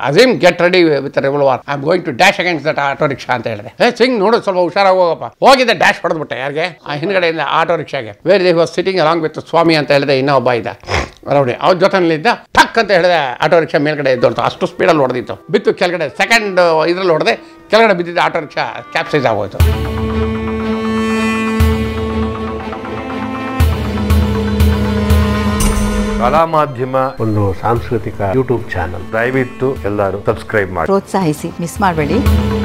Azeem get ready with revolver I am going to dash against that auto rickshaw ಅಂತ ಹೇಳಿದೆ ಏ ಸಿಂಗ್ ನೋಡು ಸ್ವಲ್ಪ ಹುಷಾರಾಗಿ ಹೋಗಪ್ಪ ಹೋಗಿದ್ದೆ ಡ್ಯಾಶ್ ಹೊಡೆದ್ಬಿಟ್ಟೆ ಯಾರಿಗೆ ಆ ಹಿಂದ್ಗಡೆಯಿಂದ ಆಟೋ ರಿಕ್ಷಾಗೆ where they was sitting along with ಸ್ವಾಮಿ ಅಂತ ಹೇಳಿದೆ ಇನ್ನೂ ಒಬ್ಬ ಇದ್ದ ರೌಡಿ ಅವ್ರ ಜೊತೆನಲ್ಲಿದ್ದ ಟಕ್ ಅಂತ ಹೇಳಿದೆ ಆಟೋ ರಿಕ್ಷಾ ಮೇಲ್ಗಡೆ ಎದ್ದೋಳ್ತು ಅಷ್ಟು ಸ್ಪೀಡಲ್ಲಿ ಹೊಡೆದಿತ್ತು ಬಿತ್ತು ಕೆಳಗಡೆ ಸೆಕೆಂಡ್ ಇದರಲ್ಲಿ ಹೊಡೆದೆ ಕೆಳಗಡೆ ಬಿದ್ದಿದ್ದ ಆಟೋ ರಿಕ್ಷಾ ಕ್ಯಾಪ್ಸೈಸ್ ಆಗೋಯ್ತು ಕಲಾ ಮಾಧ್ಯಮ ಒಂದು ಸಾಂಸ್ಕೃತಿಕ ಯೂಟ್ಯೂಬ್ ಚಾನಲ್ ದಯವಿಟ್ಟು ಎಲ್ಲರೂ ಸಬ್ಸ್ಕ್ರೈಬ್ ಮಾಡಿ ಪ್ರೋತ್ಸಾಹಿಸಿ ಮಿಸ್ ಮಾಡಬೇಡಿ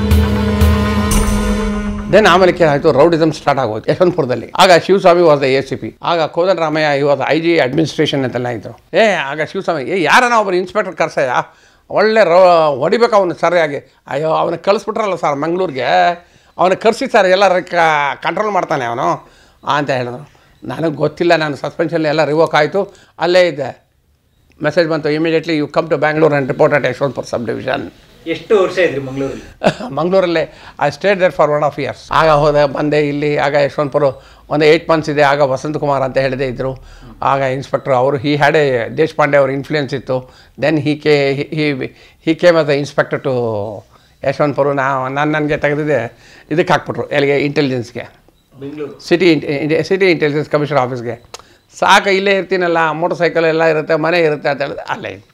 ದೆನ್ ಆಮೇಲೆ ಏನಾಯಿತು ರೌಡಿಸಮ್ ಸ್ಟಾರ್ಟ್ ಆಗೋಯ್ತು ಯಶವಂತಪುರದಲ್ಲಿ ಆಗ Shivaswamy was the A C P ಆಗ ಕೋದನ್ ರಾಮಯ್ಯ ಇವಾಗ ಐ ಜಿ ಅಡ್ಮಿನಿಸ್ಟ್ರೇಷನ್ ಅಂತೆಲ್ಲ ಇದ್ರು ಏ ಆಗ ಶಿವಸ್ವಾಮಿ ಏ ಯಾರನ್ನ ಒಬ್ಬರು ಇನ್ಸ್ಪೆಕ್ಟರ್ ಕರ್ಸಯ್ಯ ಒಳ್ಳೆ ರೋ ಹೊಡಿಬೇಕು ಅವನು ಸರಿಯಾಗಿ ಅಯ್ಯೋ ಅವನ ಕಳಿಸ್ಬಿಟ್ರಲ್ಲ ಸರ್ ಮಂಗಳೂರಿಗೆ ಅವನ ಕರ್ಸಿ ಸರ್ ಎಲ್ಲ ಕಂಟ್ರೋಲ್ ಮಾಡ್ತಾನೆ ಅವನು ಅಂತ ಹೇಳಿದ್ರು ನನಗೆ ಗೊತ್ತಿಲ್ಲ ನಾನು ಸಸ್ಪೆನ್ಷನ್ ಎಲ್ಲ ರಿವೋಕ್ ಆಯಿತು ಅಲ್ಲೇ ಇದ್ದೆ ಮೆಸೇಜ್ ಬಂತು immediately you come to Bangalore and report at Yeshwanthpur sub division ಎಷ್ಟು ವರ್ಷ ಇದ್ರಿ ಮಂಗಳೂರಲ್ಲಿ ಮಂಗಳೂರಲ್ಲೇ I stayed there for one of years ಆಗ ಹೋದೆ ಬಂದೆ ಇಲ್ಲಿ ಆಗ ಯಶವಂತಪುರ ಒಂದು ಏಯ್ಟ್ ಮಂತ್ಸ್ ಇದೆ ಆಗ ವಸಂತ್ ಕುಮಾರ್ ಅಂತ ಹೇಳಿದೆ ಇದ್ದರು ಆಗ ಇನ್ಸ್ಪೆಕ್ಟರ್ ಅವರು ಹಿ ಹ್ಯಾಡ್ ಎ ದೇಶಪಾಂಡೆ ಅವ್ರ ಇನ್ಫ್ಲೂಯೆನ್ಸ್ ಇತ್ತು ದೆನ್ ಹಿ ಕೆ he he came as the inspector to Yeshwanthpur ನಾ ನಾನು ನನಗೆ ತೆಗೆದಿದ್ದೆ ಇದಕ್ಕೆ ಹಾಕ್ಬಿಟ್ರು ಎಲ್ಲಿಗೆ ಇಂಟೆಲಿಜೆನ್ಸ್ಗೆ Bengaluru city city intelligence commissioner ಆಫೀಸ್ಗೆ ಸಾಕು ಇಲ್ಲೇ ಇರ್ತೀನಲ್ಲ ಮೋಟರ್ ಸೈಕಲ್ ಎಲ್ಲ ಇರುತ್ತೆ ಮನೆ ಇರುತ್ತೆ ಅಂತ ಹೇಳಿದ್ರೆ ಅಲ್ಲೇ ಇತ್ತು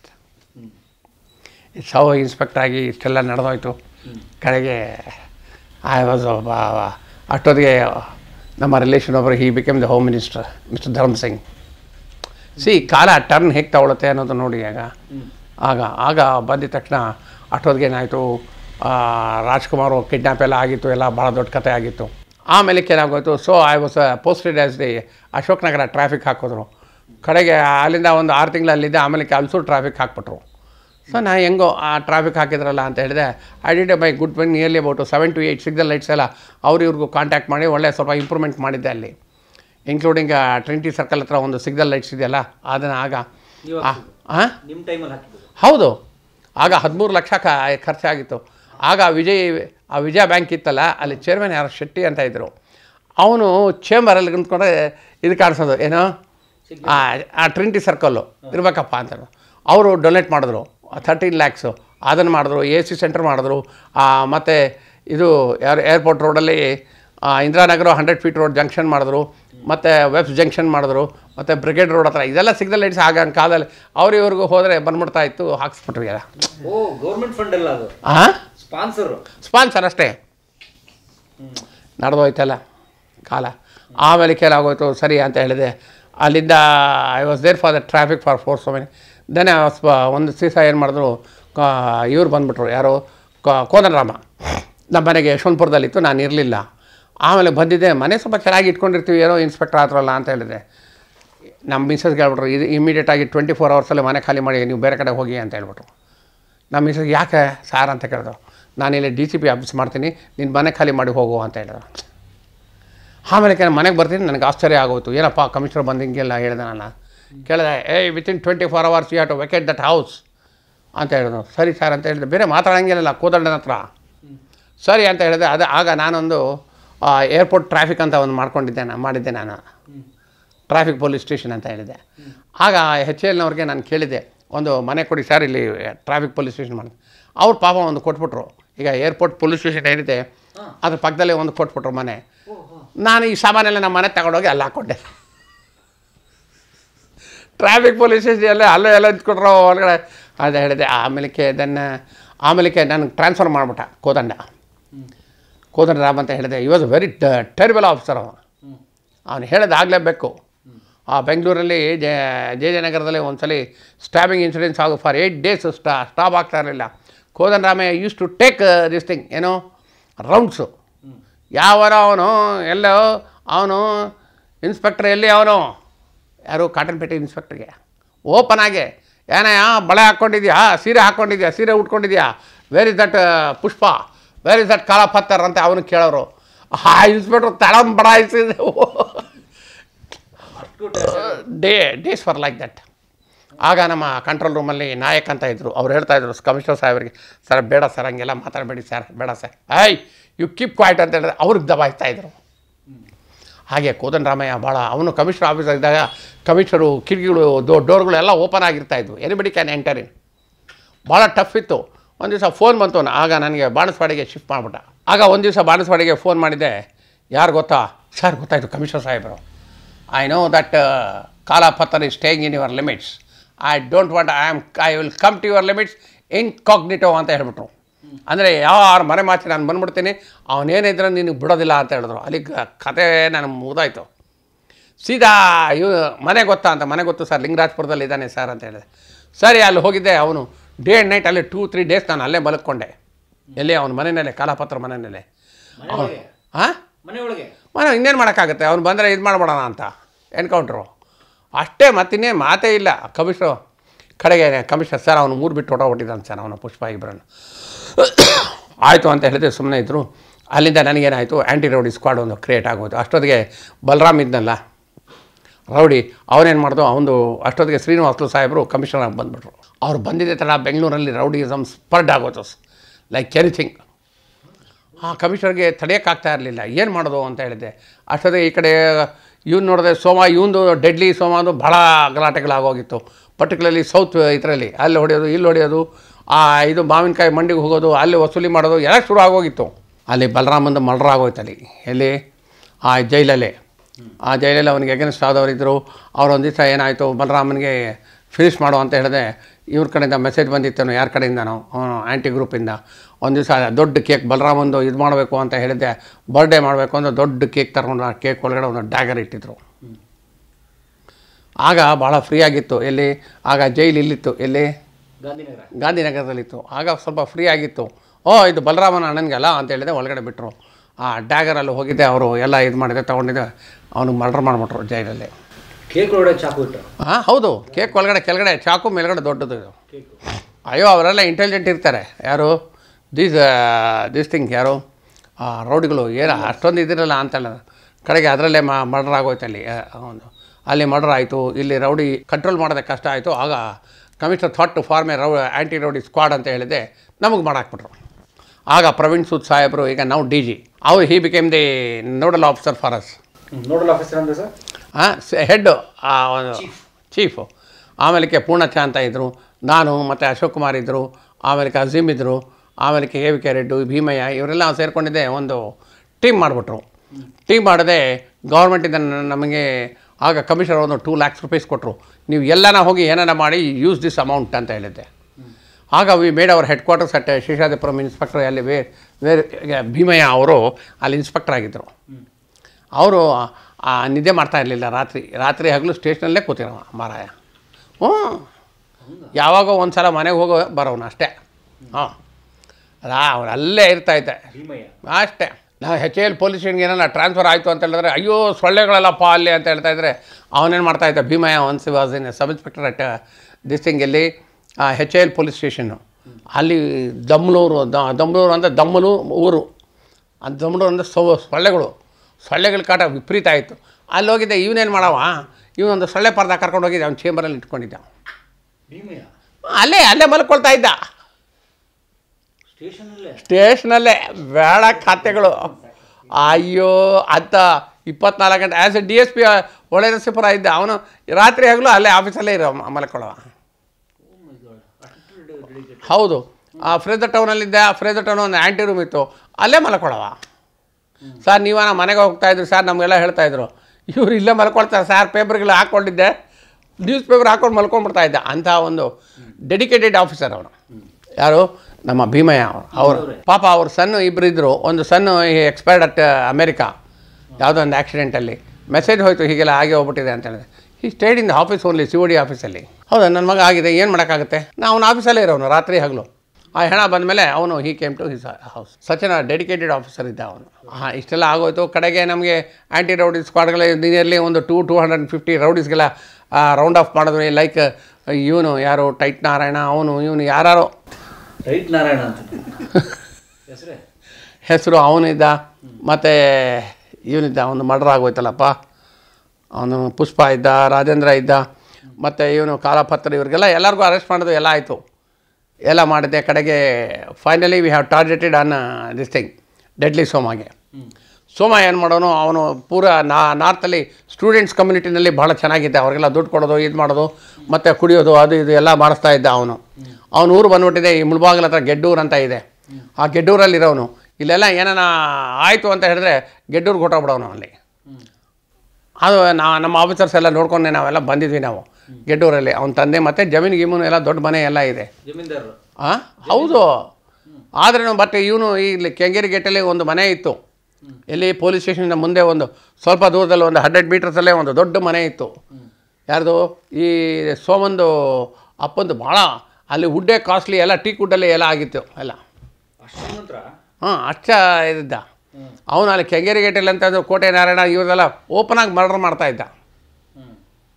ಸೌ ಇನ್ಸ್ಪೆಕ್ಟರ್ ಆಗಿ ಇಷ್ಟೆಲ್ಲ ನಡೆದೋಯ್ತು ಕಡೆಗೆ ಐ ವಾಸ್ ಅಷ್ಟೊತ್ತಿಗೆ ನಮ್ಮ ರಿಲೇಷನ್ ಒಬ್ಬರು he became the home minister mister Dharam Singh ಸಿ ಕಾಲ ಟರ್ನ್ ಹೇಗೆ ತಗೊಳುತ್ತೆ ಅನ್ನೋದು ನೋಡಿ ಆಗ ಆಗ ಆಗ ಬಂದಿದ ತಕ್ಷಣ ಅಷ್ಟೊತ್ತಿಗೆ ಏನಾಯಿತು ರಾಜ್ಕುಮಾರ್ ಕಿಡ್ನಾಪ್ ಎಲ್ಲ ಆಗಿತ್ತು ಎಲ್ಲ ಭಾಳ ದೊಡ್ಡ ಕತೆ ಆಗಿತ್ತು ಆಮೇಲೆ ಏನಾಗೋಯ್ತು so I was posted as the Ashok Nagar traffic ಹಾಕಿದ್ರು ಕಡೆಗೆ ಅಲ್ಲಿಂದ ಒಂದು ಆರು ತಿಂಗಳು ಅಲ್ಲಿದ್ದೆ ಆಮೇಲೆ ಅಲ್ಸೂರು ಟ್ರಾಫಿಕ್ ಹಾಕ್ಬಿಟ್ರು ಸೊ ನಾ ಹೆಂಗೋ ಆ ಟ್ರಾಫಿಕ್ ಹಾಕಿದ್ರಲ್ಲ ಅಂತ ಹೇಳಿದೆ I did bye good bye nearly about seven to eight signal lights ಎಲ್ಲ ಅವ್ರು ಇವ್ರಿಗೂ ಕಾಂಟ್ಯಾಕ್ಟ್ ಮಾಡಿ ಒಳ್ಳೆ ಸ್ವಲ್ಪ ಇಂಪ್ರೂವ್ಮೆಂಟ್ ಮಾಡಿದ್ದೆ ಅಲ್ಲಿ ಇನ್ಕ್ಲೂಡಿಂಗ್ ಟ್ರಿಂಟಿ ಸರ್ಕಲ್ ಹತ್ರ ಒಂದು ಸಿಗ್ನಲ್ ಲೈಟ್ಸ್ ಇದೆಯಲ್ಲ ಅದನ್ನು ಆಗ ನೀವು ಹಾಂ ನಿಮ್ಮ ಟೈಮಲ್ಲಿ ಹಾಕಿದ್ದು ಹೌದು ಆಗ ಹದಿಮೂರು ಲಕ್ಷ ಕ ಖರ್ಚಾಗಿತ್ತು ಆಗ ವಿಜಯ್ ಆ ವಿಜಯ ಬ್ಯಾಂಕ್ ಇತ್ತಲ್ಲ ಅಲ್ಲಿ ಚೇರ್ಮನ್ ಯಾರು ಶೆಟ್ಟಿ ಅಂತ ಇದ್ದರು ಅವನು ಚೇಂಬರಲ್ಲಿ ನಿಂತ್ಕೊಂಡ್ರೆ ಇದು ಕಾಣಿಸೋದು ಏನೋ ಆ ಆ ಟ್ರಿಂಟಿ ಸರ್ಕಲ್ಲು ಇರಬೇಕಪ್ಪ ಅಂತ ಅವರು ಡೊನೇಟ್ ಮಾಡಿದ್ರು ಥರ್ಟೀನ್ ಲ್ಯಾಕ್ಸು ಅದನ್ನು ಮಾಡಿದ್ರು ಎ ಸಿ ಸೆಂಟರ್ ಮಾಡಿದ್ರು ಮತ್ತು ಇದು ಯಾರು ಏರ್ಪೋರ್ಟ್ ರೋಡಲ್ಲಿ ಆ, Indiranagar hundred feet road junction ಮಾಡಿದ್ರು ಮತ್ತು ವೆಬ್ಸ್ ಜಂಕ್ಷನ್ ಮಾಡಿದ್ರು ಮತ್ತು ಬ್ರಿಗೇಡ್ ರೋಡ್ ಹತ್ರ ಇದೆಲ್ಲ ಸಿಗ್ನಲ್ ಲೈಟ್ಸ್ ಆಗ ಕಾಲದಲ್ಲಿ ಅವ್ರು ಇವ್ರಿಗೂ ಹೋದರೆ ಬಂದ್ಬಿಡ್ತಾ ಇತ್ತು ಹಾಕ್ಸ್ಬಿಟ್ರಿ ಎಲ್ಲ ಓ ಗೌರ್ಮೆಂಟ್ ಫಂಡ್ ಅಲ್ಲ ಅದು ಹಾಂ ಸ್ಪಾನ್ಸರು ಸ್ಪಾನ್ಸರ್ ಅಷ್ಟೇ ನಡೆದೋಯ್ತಲ್ಲ ಕಾಲ ಆಮೇಲೆ ಕೇಳಾಗೋಯ್ತು ಸರಿ ಅಂತ ಹೇಳಿದೆ ಅಲ್ಲಿಂದ I was there for the traffic for four so many then ಒಂದು ಸೀಸ ಏನು ಮಾಡಿದ್ರು ಇವ್ರು ಬಂದುಬಿಟ್ರು ಯಾರು ಕ- ಕೋದನರಾಮ ನಮ್ಮ ಮನೆಗೆ ಯಶವಂತಪುರದಲ್ಲಿತ್ತು ನಾನು ಇರಲಿಲ್ಲ ಆಮೇಲೆ ಬಂದಿದ್ದೆ ಮನೆ ಸ್ವಲ್ಪ ಚೆನ್ನಾಗಿ ಇಟ್ಕೊಂಡಿರ್ತೀವಿ ಏನೋ ಇನ್ಸ್ಪೆಕ್ಟರ್ ಆದ್ರಲ್ಲ ಅಂತ ಹೇಳಿದೆ ನಮ್ಮ ಮಿಸ್ಸಸ್ಗೆ ಹೇಳ್ಬಿಟ್ರು ಇದು ಇಮಿಡಿಯೇಟಾಗಿ ಟ್ವೆಂಟಿ ಫೋರ್ ಅವರ್ಸಲ್ಲಿ ಮನೆ ಖಾಲಿ ಮಾಡಿ ನೀವು ಬೇರೆ ಕಡೆ ಹೋಗಿ ಅಂತ ಹೇಳ್ಬಿಟ್ರು ನಮ್ಮ ಮಿಸ್ಸಸ್ ಯಾಕೆ ಸಾರ್ ಅಂತ ಕೇಳಿದ್ರು ನಾನು ಇಲ್ಲಿ ಡಿ ಸಿ ಪಿ ಆಫೀಸ್ ಮಾಡ್ತೀನಿ ನಿನ್ನ ಮನೆ ಖಾಲಿ ಮಾಡಿ ಹೋಗು ಅಂತ ಹೇಳಿದ್ರು ಆಮೇಲೆ ನಾನು ಮನೆಗೆ ಬರ್ತೀನಿ ನನಗೆ ಆಶ್ಚರ್ಯ ಆಗೋಯ್ತು ಏನಪ್ಪ ಕಮಿಷನರ್ ಬಂದು ಹಿಂಗೆಲ್ಲ ಹೇಳಿದೆ ನಾನು ಕೇಳಿದೆ ಏಯ್ within twenty four hours you have to vacate that house ಅಂತ ಹೇಳಿದ್ರು ಸರಿ ಸರ್ ಅಂತ ಹೇಳಿದೆ ಬೇರೆ ಮಾತಾಡೋಂಗಿಲ್ಲ ಕೋದಣ್ಣನ ಹತ್ರ ಸರಿ ಅಂತ ಹೇಳಿದೆ ಅದು ಆಗ ನಾನೊಂದು ಏರ್ಪೋರ್ಟ್ ಟ್ರಾಫಿಕ್ ಅಂತ ಒಂದು ಮಾಡ್ಕೊಂಡಿದ್ದೆ ನಾನು ಮಾಡಿದ್ದೆ ನಾನು ಟ್ರಾಫಿಕ್ ಪೊಲೀಸ್ ಸ್ಟೇಷನ್ ಅಂತ ಹೇಳಿದೆ ಆಗ ಹೆಚ್ ಎಲ್ನವ್ರಿಗೆ ನಾನು ಕೇಳಿದೆ ಒಂದು ಮನೆ ಕೊಡಿ ಸರ್ ಇಲ್ಲಿ ಟ್ರಾಫಿಕ್ ಪೊಲೀಸ್ ಸ್ಟೇಷನ್ ಮಾಡಿ ಅವ್ರು ಪಾಪ ಒಂದು ಕೊಟ್ಬಿಟ್ರು ಈಗ ಏರ್ಪೋರ್ಟ್ ಪೊಲೀಸ್ ಸ್ಟೇಷನ್ ಏನಿದೆ ಅದ್ರ ಪಕ್ಕದಲ್ಲೇ ಒಂದು ಕೊಟ್ಬಿಟ್ರು ಮನೆ ನಾನು ಈ ಸಾಮಾನೆಲ್ಲ ನಮ್ಮ ಮನೆ ತಗೊಂಡೋಗಿ ಅಲ್ಲಿ ಹಾಕ್ಕೊಂಡೆ ಟ್ರಾಫಿಕ್ ಪೊಲೀಸ್ ಸ್ಟೇಷನ್ ಅಲ್ಲೇ ಎಲ್ಲ ಇದ್ಕೊಟ್ರು ಹೊರಗಡೆ ಅದು ಹೇಳಿದೆ ಆಮೇಲೆ ದೆನ್ ಆಮೇಲೆ ನನಗೆ ಟ್ರಾನ್ಸ್ಫರ್ ಮಾಡಿಬಿಟ್ಟ ಕೋದಂಡ ಕೋದಂಡ ರಾಮ್ ಅಂತ ಹೇಳಿದೆ ಈ ವಾಸ್ ವೆರಿ ಟೆರಿಬಲ್ ಆಫೀಸರ್ ಅವ ಅವನು ಹೇಳೋದಾಗಲೇಬೇಕು ಆ ಬೆಂಗಳೂರಲ್ಲಿ ಜೆ ಜೆ ಜೆ ನಗರದಲ್ಲಿ ಒಂದ್ಸಲಿ ಸ್ಟ್ಯಾಬಿಂಗ್ ಇನ್ಸಿಡೆನ್ಸ್ ಆಗೋ ಫಾರ್ ಏಯ್ಟ್ ಡೇಸ್ ಸ್ಟಾ ಸ್ಟಾಪ್ ಆಗ್ತಾ ಇರಲಿಲ್ಲ Kodan Ramaiah used to take this thing ಏನು ರೌಂಡ್ಸು ಯಾವನೋ ಅವನು ಎಲ್ಲೋ ಅವನು ಇನ್ಸ್ಪೆಕ್ಟರ್ ಎಲ್ಲಿ ಅವನು ಯಾರು ಕಾಟನ್ಪೇಟೆ ಇನ್ಸ್ಪೆಕ್ಟ್ರಿಗೆ ಓಪನ್ ಆಗಿ ಏನಯ್ಯ ಬಳೆ ಹಾಕ್ಕೊಂಡಿದ್ಯಾ ಸೀರೆ ಹಾಕ್ಕೊಂಡಿದ್ಯಾ ಸೀರೆ ಉಟ್ಕೊಂಡಿದ್ಯಾ where is that Pushpa where is that Kalapathar ಅಂತ ಅವನು ಕೇಳೋರು ಆ ಇನ್ಸ್ಪೆಕ್ಟ್ರ್ ತಳಂ ಬಡಾಯಿಸಿದೆ day days for like that ಆಗ ನಮ್ಮ ಕಂಟ್ರೋಲ್ ರೂಮಲ್ಲಿ ನಾಯಕ್ ಅಂತ ಇದ್ದರು ಅವ್ರು ಹೇಳ್ತಾ ಇದ್ರು ಕಮಿಷನರ್ ಸಾಹೇಬರಿಗೆ ಸರ್ ಬೇಡ ಸರ್ ಹಂಗೆಲ್ಲ ಮಾತಾಡಬೇಡಿ ಸರ್ ಬೇಡ sir I you keep quiet ಅಂತ ಹೇಳಿದ್ರೆ ಅವ್ರಿಗೆ ದಬಾಯಿಸ್ತಾ ಇದ್ರು ಹಾಗೆ ಕೋದನ್ ರಾಮಯ್ಯ ಭಾಳ ಅವನು ಕಮಿಷನರ್ ಆಫೀಸರ್ ಇದ್ದಾಗ ಕಮಿಷನರು ಕಿಟಕಿಗಳು ಡೋ ಡೋರ್ಗಳು ಎಲ್ಲ ಓಪನ್ ಆಗಿರ್ತಾ ಇದ್ವು ಎನಿಬಡಿ ಕ್ಯಾನ್ ಎಂಟರ್ ಇನ್ ಭಾಳ ಟಫ್ ಇತ್ತು ಒಂದು ದಿವಸ ಫೋನ್ ಬಂತು ನ- ಆಗ ನನಗೆ ಬಾಣಸ್ವಾಡಿಗೆ ಶಿಫ್ಟ್ ಮಾಡಿಬಿಟ್ಟ ಆಗ ಒಂದು ದಿವಸ ಬಾಣಸ್ವಾಡಿಗೆ ಫೋನ್ ಮಾಡಿದ್ದೆ ಯಾರು ಗೊತ್ತಾ ಸರ್ ಗೊತ್ತಾಯಿತು ಕಮಿಷನರ್ ಸಾಹೇಬರು I know that Kalapathar is staying in your limits I don't want I am I will come to your limits incognito ಅಂತ ಹೇಳ್ಬಿಟ್ರು ಅಂದರೆ ಯಾರ ಮನೆ ಮಾತಿ ನಾನು ಬಂದ್ಬಿಡ್ತೀನಿ ಅವನೇನಿದ್ರೆ ನಿನಗೆ ಬಿಡೋದಿಲ್ಲ ಅಂತ ಹೇಳಿದ್ರು ಅಲ್ಲಿಗೆ ಕತೆ ನಾನು ಮುಗ್ದಾಯ್ತು ಸೀದಾ ಇವ್ ಮನೆ ಗೊತ್ತಾ ಅಂತ ಮನೆ ಗೊತ್ತು ಸರ್ ಲಿಂಗರಾಜಪುರದಲ್ಲಿ ಇದ್ದಾನೆ ಸರ್ ಅಂತ ಹೇಳಿದೆ ಸರಿ ಅಲ್ಲಿ ಹೋಗಿದ್ದೆ ಅವನು ಡೇ ಆ್ಯಂಡ್ ನೈಟ್ ಅಲ್ಲಿ ಟೂ ತ್ರೀ ಡೇಸ್ ನಾನು ಅಲ್ಲೇ ಮಲ್ಕೊಂಡೆ ಎಲ್ಲಿ ಅವನ ಮನೆಯಲ್ಲೇ ಕಾಲಾಪತ್ರ ಮನೆಯಲ್ಲೇ ಮನೆ ಒಳಗೆ ಹಾಂ ಮನೆ ಒಳಗೆ ಮನೆ ಇನ್ನೇನು ಮಾಡೋಕ್ಕಾಗುತ್ತೆ ಅವ್ನು ಬಂದರೆ ಇದು ಮಾಡ್ಬಿಡೋಣ ಅಂತ ಎನ್ಕೌಂಟ್ರು ಅಷ್ಟೇ ಮತ್ತಿನ್ನೇ ಮಾತೇ ಇಲ್ಲ ಕಮಿಷನರ್ ಕಡೆಗೆ ಕಮಿಷನರ್ ಸರ್ ಅವನು ಮೂರು ಬಿಟ್ಟು ಹೊಟ್ಟೋಗ್ಬಿಟ್ಟಿದ್ದಾನೆ ಸರ್ ಅವನು ಪುಷ್ಪ ಇಬ್ಬರನ್ನು ಆಯಿತು ಅಂತ ಹೇಳಿದ್ರೆ ಸುಮ್ಮನೆ ಇದ್ದರು ಅಲ್ಲಿಂದ ನನಗೇನಾಯಿತು ಆ್ಯಂಟಿ ರೌಡಿ ಸ್ಕ್ವಾಡ್ ಒಂದು ಕ್ರಿಯೇಟ್ ಆಗೋದು ಅಷ್ಟೊತ್ತಿಗೆ ಬಲರಾಮ್ ಇದ್ನಲ್ಲ ರೌಡಿ ಅವನೇನು ಮಾಡ್ದು ಅವನು ಅಷ್ಟೊತ್ತಿಗೆ ಶ್ರೀನಿವಾಸಲು ಸಾಹೇಬರು ಕಮಿಷನರ್ ಆಗಿ ಬಂದುಬಿಟ್ರು ಅವ್ರು ಬಂದಿದ್ದೆ ತಡ ಬೆಂಗಳೂರಲ್ಲಿ ರೌಡಿಸಮ್ ಸ್ಪರ್ಡ್ ಆಗೋದು ಲೈಕ್ ಎನಿಥಿಂಗ್ ಆ ಕಮಿಷನರ್ಗೆ ತಡೆಯೋಕ್ಕಾಗ್ತಾ ಇರಲಿಲ್ಲ ಏನು ಮಾಡೋದು ಅಂತ ಹೇಳಿದ್ದೆ ಅಷ್ಟೊತ್ತಿಗೆ ಈ ಕಡೆ ಇವ್ನು ನೋಡಿದೆ ಸೋಮ ಇವಂದು ಡೆಡ್ಲಿ ಸೋಮದು ಭಾಳ ಗಲಾಟೆಗಳಾಗೋಗಿತ್ತು ಪರ್ಟಿಕ್ಯುಲರ್ಲಿ ಸೌತ್ ಇದರಲ್ಲಿ ಅಲ್ಲಿ ಹೊಡೆಯೋದು ಇಲ್ಲಿ ಹೊಡೆಯೋದು ಆ ಇದು ಮಾವಿನಕಾಯಿ ಮಂಡಿಗೆ ಹೋಗೋದು ಅಲ್ಲಿ ವಸೂಲಿ ಮಾಡೋದು ಎಲ್ಲ ಶುರು ಆಗೋಗಿತ್ತು ಅಲ್ಲಿ ಬಲರಾಮಂದು ಮರ್ಡರ್ ಆಗೋಯ್ತು ಅಲ್ಲಿ ಎಲ್ಲಿ ಆ ಜೈಲಲ್ಲೇ ಆ ಜೈಲಲ್ಲಿ ಅವನಿಗೆ ಎಗೇನ್ಸ್ಟ್ ಆದವರಿದ್ದರು ಅವ್ರೊಂದು ದಿವಸ ಏನಾಯಿತು ಬಲರಾಮನಿಗೆ ಫಿನಿಷ್ ಮಾಡು ಅಂತ ಹೇಳಿದೆ ಇವ್ರ ಕಡೆಯಿಂದ ಮೆಸೇಜ್ ಬಂದಿತ್ತೇನೋ ಯಾರ ಕಡೆಯಿಂದನೋ ಆ್ಯಂಟಿ ಗ್ರೂಪಿಂದ ಒಂದು ದಿವಸ ದೊಡ್ಡ ಕೇಕ್ ಬಲರಾಮಂದು ಇದು ಮಾಡಬೇಕು ಅಂತ ಹೇಳಿದ್ದೆ ಬರ್ಡೇ ಮಾಡಬೇಕು ಅಂದ್ರೆ ದೊಡ್ಡ ಕೇಕ್ ತಗೊಂಡು ಆ ಕೇಕ್ ಒಳಗಡೆ ಒಂದು ಡ್ಯಾಗರ್ ಇಟ್ಟಿದ್ರು ಆಗ ಭಾಳ ಫ್ರೀ ಆಗಿತ್ತು ಎಲ್ಲಿ ಆಗ ಜೈಲು ಇಲ್ಲಿತ್ತು ಎಲ್ಲಿ ಗಾಂಧಿನಗರ ಗಾಂಧಿನಗರದಲ್ಲಿತ್ತು ಆಗ ಸ್ವಲ್ಪ ಫ್ರೀ ಆಗಿತ್ತು ಓ ಇದು ಬಲರಾಮನ ಅಣ್ಣನಿಗಲ್ಲ ಅಂತ ಹೇಳಿದೆ ಒಳಗಡೆ ಬಿಟ್ಟರು ಆ ಡ್ಯಾಗರಲ್ಲಿ ಹೋಗಿದ್ದೆ ಅವರು ಎಲ್ಲ ಇದು ಮಾಡಿದೆ ತೊಗೊಂಡಿದ್ದೆ ಅವನಿಗೆ ಮರ್ಡರ್ ಮಾಡಿಬಿಟ್ರು ಜೈಲಲ್ಲಿ ಕೇಕ್ ಒಳಗಡೆ ಚಾಕು ಇಟ್ಟರು ಹಾಂ ಹೌದು ಕೇಕ್ ಒಳಗಡೆ ಕೆಳಗಡೆ ಚಾಕು ಮೇಲ್ಗಡೆ ದೊಡ್ಡದು ಇದು ಕೇಕು ಅಯ್ಯೋ ಅವರೆಲ್ಲ ಇಂಟೆಲಿಜೆಂಟ್ ಇರ್ತಾರೆ ಯಾರು ದೀಸ್ ದಿಸ್ ಥಿಂಗ್ ಯಾರು ಆ ರೌಡಿಗಳು ಏನು ಅಷ್ಟೊಂದು ಇದಿರಲ್ಲ ಅಂತಲ್ಲ ಕಡೆಗೆ ಅದರಲ್ಲೇ ಮರ್ಡರ್ ಆಗೋಯ್ತು ಅಲ್ಲಿ ಒಂದು ಅಲ್ಲಿ ಮರ್ಡರ್ ಆಯಿತು ಇಲ್ಲಿ ರೌಡಿ ಕಂಟ್ರೋಲ್ ಮಾಡೋದಕ್ಕೆ ಕಷ್ಟ ಆಯಿತು ಆಗ commissioner thought to form a ರೌ ಆ್ಯಂಟಿ ರೌಡಿ ಸ್ಕ್ವಾಡ್ ಅಂತ ಹೇಳಿದೆ ನಮಗೆ ಮಾಡಾಕ್ಬಿಟ್ರು ಆಗ ಪ್ರವೀಣ್ ಸೂದ್ ಸಾಹೇಬರು ಈಗ ನಾವು ಡಿ ಜಿ ಅವ್ರು he became the nodal officer for us nodal officer ಅಂದ್ರೆ ಸರ್ ಹಾಂ ಹೆಡ್ಡು ಆ ಒಂದು ಚೀಫು ಆಮೇಲೆ ಪೂರ್ಣಚ ಅಂತ ಇದ್ದರು ನಾನು ಮತ್ತು ಅಶೋಕ್ ಕುಮಾರ್ ಇದ್ದರು ಆಮೇಲೆ ಅಜೀಮ್ ಇದ್ದರು ಆಮೇಲೆ A V K Reddy Bheemaiah ಇವರೆಲ್ಲ ಸೇರಿಕೊಂಡಿದ್ದೆ ಒಂದು ಟೀಮ್ ಮಾಡಿಬಿಟ್ರು ಟೀಮ್ ಮಾಡದೆ ಗೌರ್ಮೆಂಟಿಂದ ನ- ನಮಗೆ ಆಗ ಕಮಿಷನರ್ ಒಂದು ಟೂ ಲ್ಯಾಕ್ಸ್ ರುಪೀಸ್ ಕೊಟ್ಟರು ನೀವು ಎಲ್ಲನ ಹೋಗಿ ಏನಾರ ಮಾಡಿ ಯೂಸ್ ದಿಸ್ ಅಮೌಂಟ್ ಅಂತ ಹೇಳಿದ್ದೆ ಆಗ we made our headquarters at Seshadripuram inspector ಅಲ್ಲಿ ವೇ ಬೇರೆ ಭೀಮಯ್ಯ ಅವರು ಅಲ್ಲಿ ಇನ್ಸ್ಪೆಕ್ಟರ್ ಆಗಿದ್ದರು ಅವರು ನಿದ್ದೆ ಮಾಡ್ತಾ ಇರಲಿಲ್ಲ ರಾತ್ರಿ ರಾತ್ರಿ ಹಗಲು ಸ್ಟೇಷನಲ್ಲೇ ಕೂತಿರೋ ಮಾರಾಯ ಹ್ಞೂ ಯಾವಾಗೋ ಒಂದು ಸಲ ಮನೆಗೆ ಹೋಗೋ ಬರೋನು ಅಷ್ಟೇ ಹಾಂ ಅಲ್ಲ ಅವ್ರು ಅಲ್ಲೇ ಇರ್ತಾಯಿದ್ದೆ ಭೀಮಯ್ಯ ಅಷ್ಟೇ ನಾವು ಹೆಚ್ ಎಲ್ ಪೊಲೀಸ್ ಸ್ಟೇಷನ್ಗೆ ಏನಾರ ಟ್ರಾನ್ಸ್ಫರ್ ಆಯಿತು ಅಂತ ಹೇಳಿದ್ರೆ ಅಯ್ಯೋ ಸೊಳ್ಳೆಗಳಲ್ಲಪ್ಪ ಅಲ್ಲಿ ಅಂತ ಹೇಳ್ತಾ ಇದ್ರೆ ಅವನೇನು ಮಾಡ್ತಾ ಇದ್ದ Bheemaiah once was in sub inspector at this thing ಎಲ್ಲಿ ಹೆಚ್ ಎಲ್ ಪೊಲೀಸ್ ಸ್ಟೇಷನ್ನು ಅಲ್ಲಿ ದಮ್ಲೂರು ದ ದಮ್ಲೂರು ಅಂದರೆ ದಮ್ಮಲು ಊರು ಆ ದಮ್ಲೂರು ಅಂದರೆ ಸೊ ಸೊಳ್ಳೆಗಳು ಸೊಳ್ಳೆಗಳ ಕಾಟ ವಿಪರೀತ ಆಯಿತು ಅಲ್ಲಿ ಹೋಗಿದ್ದೆ ಇವನೇನು ಮಾಡವ ಇವನೊಂದು ಸೊಳ್ಳೆ ಪರ್ದ ಕರ್ಕೊಂಡು ಹೋಗಿದ್ದೆ ಅವ್ನು ಚೇಂಬರಲ್ಲಿ ಇಟ್ಕೊಂಡಿದ್ದ ಭೀಮಯ್ಯ ಅಲ್ಲೇ ಅಲ್ಲೇ ಮಲ್ಕೊಳ್ತಾ ಇದ್ದ ಸ್ಟೇಷನಲ್ಲೇ ಸ್ಟೇಷನಲ್ಲೇ ಬೇಡ ಖಾತೆಗಳು ಅಯ್ಯೋ ಅಂತ ಇಪ್ಪತ್ನಾಲ್ಕು ಗಂಟೆ as a D S P ಒಳ್ಳೆ ನರಸೀಪುರ ಇದ್ದ ಅವನು ರಾತ್ರಿ ಹಗಲು ಅಲ್ಲೇ ಆಫೀಸಲ್ಲೇ ಇರೋ ಮ- ಮಲ್ಕೊಳ್ಳೋ ಹೌದು ಆ ಫ್ರೇಜರ್ ಟೌನಲ್ಲಿದ್ದೆ ಆ ಫ್ರೇಜರ್ ಟೌನ್ ಒಂದು ಆ್ಯಂಟಿ ರೂಮ್ ಇತ್ತು ಅಲ್ಲೇ ಮಲ್ಕೊಳ್ಳವ ಸರ್ ನೀವನ ಮನೆಗೆ ಹೋಗ್ತಾ ಇದ್ರು ಸರ್ ನಮಗೆಲ್ಲ ಹೇಳ್ತಾ ಇದ್ರು ಇವ್ರು ಇಲ್ಲೇ ಮಲ್ಕೊಳ್ತಾರೆ ಸರ್ ಪೇಪರ್ಗಳು ಹಾಕ್ಕೊಂಡಿದ್ದೆ ನ್ಯೂಸ್ ಪೇಪರ್ ಹಾಕ್ಕೊಂಡು ಮಲ್ಕೊಂಡ್ಬಿಡ್ತಾ ಇದ್ದ ಅಂಥ ಒಂದು ಡೆಡಿಕೇಟೆಡ್ ಆಫೀಸರ್ ಅವನು ಯಾರು ನಮ್ಮ ಭೀಮಯ್ಯ ಅವರು ಅವರು ಪಾಪ ಅವ್ರ ಸಣ್ಣ ಇಬ್ಬರು ಇದ್ದರು ಒಂದು ಸಣ್ಣ ಎಕ್ಸ್ಪೈರ್ಡ್ ಅಟ್ ಅಮೇರಿಕಾ ಯಾವುದೋ ಒಂದು ಆ್ಯಕ್ಸಿಡೆಂಟಲ್ಲಿ ಮೆಸೇಜ್ ಹೋಯಿತು ಹೀಗೆಲ್ಲ ಆಗಿ ಹೋಗ್ಬಿಟ್ಟಿದೆ ಅಂತ ಹೇಳಿದೆ ಈ stayed in office only C O D ಆಫೀಸಲ್ಲಿ ಹೌದಾ ನನ್ನ ಮಗ ಆಗಿದೆ ಏನು ಮಾಡೋಕ್ಕಾಗುತ್ತೆ ನಾ ಅವನ ಆಫೀಸಲ್ಲೇ ಇರೋನು ರಾತ್ರಿ ಹಗಲು ಆ ಹೆಣ ಬಂದಮೇಲೆ ಅವನು he came to his house such a dedicated officer ಇದ್ದ ಅವನು ಹಾಂ ಇಷ್ಟೆಲ್ಲ ಆಗೋಯ್ತು ಕಡೆಗೆ ನಮಗೆ ಆ್ಯಂಟಿ ರೌಡಿ ಸ್ಕ್ವಾಡ್ಗಳ ನಿಯರ್ಲಿ ಒಂದು ಟೂ ಟೂ ಹಂಡ್ರೆಡ್ ಫಿಫ್ಟಿ ರೌಡೀಸ್ಗೆಲ್ಲ ರೌಂಡ್ ಆಫ್ ಮಾಡಿದ್ವಿ ಲೈಕ್ ಇವನು ಯಾರು ಟೈಟ್ ನಾರಾಯಣ ಅವನು ಇವನು ಯಾರು ರೈಟ್ ನಾರಾಯಣ ಅಂತ ಹೆಸರೇ ಹೆಸರು ಅವನಿದ್ದ ಮತ್ತು ಇವನಿದ್ದ ಅವನು ಮರ್ಡರ್ ಆಗೋಯ್ತಲ್ಲಪ್ಪ ಅವನು ಪುಷ್ಪ ಇದ್ದ ರಾಜೇಂದ್ರ ಇದ್ದ ಮತ್ತು ಇವನು ಕಾಲಪತ್ರ ಇವ್ರಿಗೆಲ್ಲ ಎಲ್ಲರಿಗೂ ಅರೆಸ್ಟ್ ಮಾಡೋದು ಎಲ್ಲ ಆಯಿತು ಎಲ್ಲ ಮಾಡಿದೆ ಕಡೆಗೆ finally we have targeted on this thing deadly ಸೋಮಾಗೆ ಸೋಮ ಏನು ಮಾಡೋನು ಅವನು ಪೂರ ನಾ ನಾರ್ತಲ್ಲಿ ಸ್ಟೂಡೆಂಟ್ಸ್ ಕಮ್ಯುನಿಟಿನಲ್ಲಿ ಭಾಳ ಚೆನ್ನಾಗಿದ್ದ ಅವರಿಗೆಲ್ಲ ದುಡ್ಡು ಕೊಡೋದು ಇದು ಮಾಡೋದು ಮತ್ತು ಕುಡಿಯೋದು ಅದು ಇದು ಎಲ್ಲ ಮಾಡಿಸ್ತಾ ಇದ್ದ ಅವನು ಅವನ ಊರು ಬಂದ್ಬಿಟ್ಟಿದೆ ಈ ಮುಳ್ಬಾಗಿಲ ಹತ್ರ ಗೆಡ್ಡೂರು ಅಂತ ಇದೆ ಆ ಗೆಡ್ಡೂರಲ್ಲಿರೋನು ಇಲ್ಲೆಲ್ಲ ಏನಾನ ಆಯಿತು ಅಂತ ಹೇಳಿದ್ರೆ ಗೆಡ್ಡೂರ್ಗೆ ಹೊಟ್ಟೋಗ್ಬಿಡೋನು ಅಲ್ಲಿ ಅದು ನಾ ನಮ್ಮ ಆಫೀಸರ್ಸ್ ಎಲ್ಲ ನೋಡ್ಕೊಂಡೆ ನಾವೆಲ್ಲ ಬಂದಿದ್ವಿ ನಾವು ಗೆಡ್ಡೂರಲ್ಲಿ ಅವನ ತಂದೆ ಮತ್ತು ಜಮೀನು ಗಿಮೀನು ಎಲ್ಲ ದೊಡ್ಡ ಮನೆ ಎಲ್ಲ ಇದೆ ಜಮೀನ್ದಾರರು ಆ ಹೌದು ಆದ್ರೂ ಬಟ್ ಇವನು ಇಲ್ಲಿ ಕೆಂಗೇರಿ ಗೇಟಲ್ಲಿ ಒಂದು ಮನೆ ಇತ್ತು ಎಲ್ಲಿ ಪೊಲೀಸ್ ಸ್ಟೇಷನಿಂದ ಮುಂದೆ ಒಂದು ಸ್ವಲ್ಪ ದೂರದಲ್ಲಿ ಒಂದು ಹಂಡ್ರೆಡ್ ಮೀಟರ್ಸಲ್ಲೇ ಒಂದು ದೊಡ್ಡ ಮನೆ ಇತ್ತು ಯಾರ್ದು ಈ ಸೋಮಂದು ಅಪ್ಪಂದು ಭಾಳ ಅಲ್ಲಿ ವುಡ್ಡೇ ಕಾಸ್ಟ್ಲಿ ಎಲ್ಲ ಟೀ ಕುಡ್ಡಲ್ಲಿ ಎಲ್ಲ ಆಗಿತ್ತು ಎಲ್ಲ ಅಷ್ಟು ನಂತರ ಹಾಂ ಅಷ್ಟ ಇದ್ದ ಅವನು ಅಲ್ಲಿ ಕೆಂಗೇರಿ ಗೇಟಲ್ಲಿ ಅಂತಂದು ಕೋಟೆ ನಾರಾಯಣ ಇವ್ರದೆಲ್ಲ ಓಪನಾಗಿ ಮರ್ಡರ್ ಮಾಡ್ತಾ ಇದ್ದ ಹ್ಮ್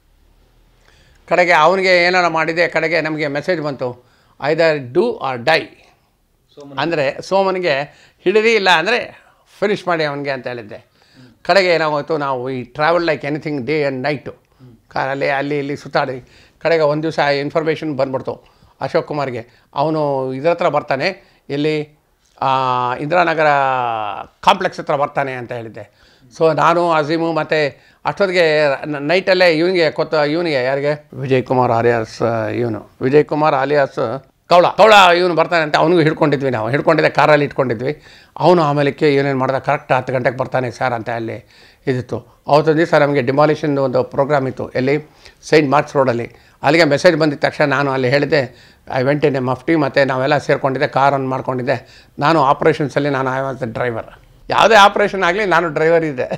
ಕಡೆಗೆ ಅವನಿಗೆ ಏನಾರ ಮಾಡಿದೆ ಕಡೆಗೆ ನಮಗೆ ಮೆಸೇಜ್ ಬಂತು ಐದರ್ ಡೂ ಆರ್ ಡೈ ಸೋಮನ ಅಂದರೆ ಸೋಮನಿಗೆ ಹಿಡಿದಿ ಇಲ್ಲ ಅಂದರೆ ಫಿನಿಷ್ ಮಾಡಿ ಅವನಿಗೆ ಅಂತ ಹೇಳಿದ್ದೆ ಕಡೆಗೆ ಏನಾಗೋಯ್ತು ನಾವು ಈ travel like anything day and night ಕಾರಲ್ಲಿ ಅಲ್ಲಿ ಇಲ್ಲಿ ಸುತ್ತಾಡಿ ಕಡೆಗೆ ಒಂದು ದಿವಸ ಇನ್ಫಾರ್ಮೇಷನ್ ಬಂದ್ಬಿಡ್ತು ಅಶೋಕ್ ಕುಮಾರ್ಗೆ ಅವನು ಇದ್ರ ಹತ್ರ ಬರ್ತಾನೆ ಇಲ್ಲಿ ಆ, ಇಂದಿರಾನಗರ ಕಾಂಪ್ಲೆಕ್ಸ್ ಹತ್ರ ಬರ್ತಾನೆ ಅಂತ ಹೇಳಿದ್ದೆ ಸೊ ನಾನು ಅಜೀಮು ಮತ್ತು ಅಷ್ಟೊತ್ತಿಗೆ ನೈಟಲ್ಲೇ ಇವನಿಗೆ ಕೊತ್ತ ಇವನಿಗೆ ಯಾರಿಗೆ ವಿಜಯ್ ಕುಮಾರ್ ಆಲಿಯಾಸ್ ಇವನು ವಿಜಯ್ ಕುಮಾರ್ ಆಲಿಯಾಸ್ ಕೌಳ ಕೌಳ ಇವನು ಬರ್ತಾನೆ ಅಂತ ಅವನಿಗೂ ಹಿಡ್ಕೊಂಡಿದ್ವಿ ನಾವು ಹಿಡ್ಕೊಂಡಿದ್ದೆ ಕಾರಲ್ಲಿ ಇಟ್ಕೊಂಡಿದ್ವಿ ಅವನು ಆಮೇಲಕ್ಕೆ ಏನೇನು ಮಾಡ್ದ ಕರೆಕ್ಟ್ ಹತ್ತು ಗಂಟೆಗೆ ಬರ್ತಾನೆ ಸರ್ ಅಂತ ಅಲ್ಲಿ ಇದಿತ್ತು ಅವತ್ತೊಂದು ದಿವಸ ನಮಗೆ ಡಿಮಾಲಿಷನ್ ಒಂದು ಪ್ರೋಗ್ರಾಮ್ ಇತ್ತು ಎಲ್ಲಿ ಸೈಂಟ್ ಮಾರ್ಕ್ಸ್ ರೋಡಲ್ಲಿ ಅಲ್ಲಿಗೆ ಮೆಸೇಜ್ ಬಂದಿದ್ದ ತಕ್ಷಣ ನಾನು ಅಲ್ಲಿ ಹೇಳಿದೆ I went in a mufti ಮತ್ತು ನಾವೆಲ್ಲ ಸೇರಿಕೊಂಡಿದ್ದೆ ಕಾರನ್ನು ಮಾಡ್ಕೊಂಡಿದ್ದೆ ನಾನು ಆಪ್ರೇಷನ್ಸಲ್ಲಿ ನಾನು ಐ ವಾಸ್ ದ ಡ್ರೈವರ್ ಯಾವುದೇ ಆಪ್ರೇಷನ್ ಆಗಲಿ ನಾನು ಡ್ರೈವರ್ ಇದ್ದೆ